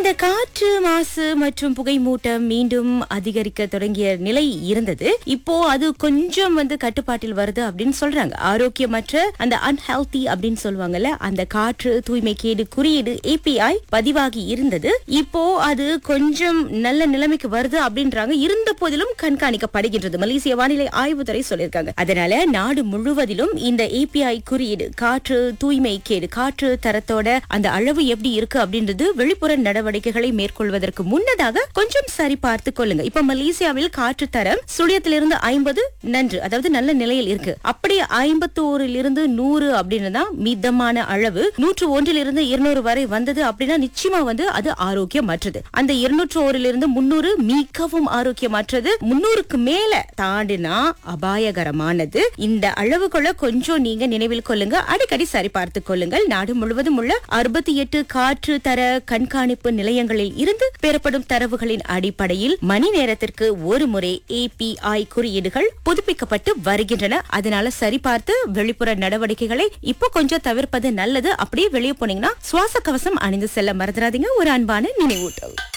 இந்த காற்று மாசு மற்றும் புகை மூட்டம் மீண்டும் அதிகரிக்க தொடங்கிய நிலை இருந்தது இப்போ அது கொஞ்சம் வந்து கட்டுப்பாட்டில் வருது அப்படின்னு சொல்றாங்க ஆரோக்கியமற்ற அந்த அன்ஹெல்தி அப்படின்னு சொல்லுவாங்கல்ல அந்த காற்று தூய்மை கேடு குறியீடு ஏபிஐ பதிவாகி இருந்தது இப்போ அது கொஞ்சம் நல்ல நிலைமைக்கு வருது அப்படின்றாங்க இருந்த போதிலும் கண்காணிக்கப்படுகின்றது மலேசிய வானிலை ஆய்வுத்துறை சொல்லியிருக்காங்க அதனால நாடு முழுவதிலும் இந்த ஏபிஐ குறியீடு காற்று தூய்மை கேடு காற்று தரத்தோட அந்த அளவு எப்படி இருக்கு அப்படின்றது வெளிப்புற நடவடிக்கைகளை மேற்கொள்வதற்கு முன்னதாக கொஞ்சம் சரி பார்த்து கொள்ளுங்க இப்ப மலேசியாவில் காற்று தரம் சுழியத்திலிருந்து ஐம்பது நன்று அதாவது நல்ல நிலையில் இருக்கு அப்படி ஐம்பத்தோரில் இருந்து நூறு அப்படின்னு தான் மிதமான அளவு நூற்று ஒன்றிலிருந்து இருநூறு வரை வந்தது அப்படின்னா நிச்சயமா வந்து அது ஆரோக்கியமற்றது அந்த இருநூற்று ஓரிலிருந்து முன்னூறு மிகவும் ஆரோக்கியமற்றது முன்னூறுக்கு மேல தாண்டினா அபாயகரமானது இந்த அளவுகளை கொஞ்சம் நீங்க நினைவில் கொள்ளுங்க அடிக்கடி சரி பார்த்துக் கொள்ளுங்கள் நாடு முழுவதும் உள்ள அறுபத்தி எட்டு காற்று தர கண்காணிப்பு நிலையங்களில் இருந்து பெறப்படும் தரவுகளின் அடிப்படையில் மணி நேரத்திற்கு ஒரு முறை ஏபிஐ குறியீடுகள் புதுப்பிக்கப்பட்டு வருகின்றன அதனால சரிபார்த்து வெளிப்புற நடவடிக்கைகளை இப்போ கொஞ்சம் தவிர்ப்பது நல்லது அப்படியே வெளியே போனீங்கன்னா சுவாச கவசம் அணிந்து செல்ல மறந்துடாதீங்க ஒரு அன்பான நினைவூட்டல்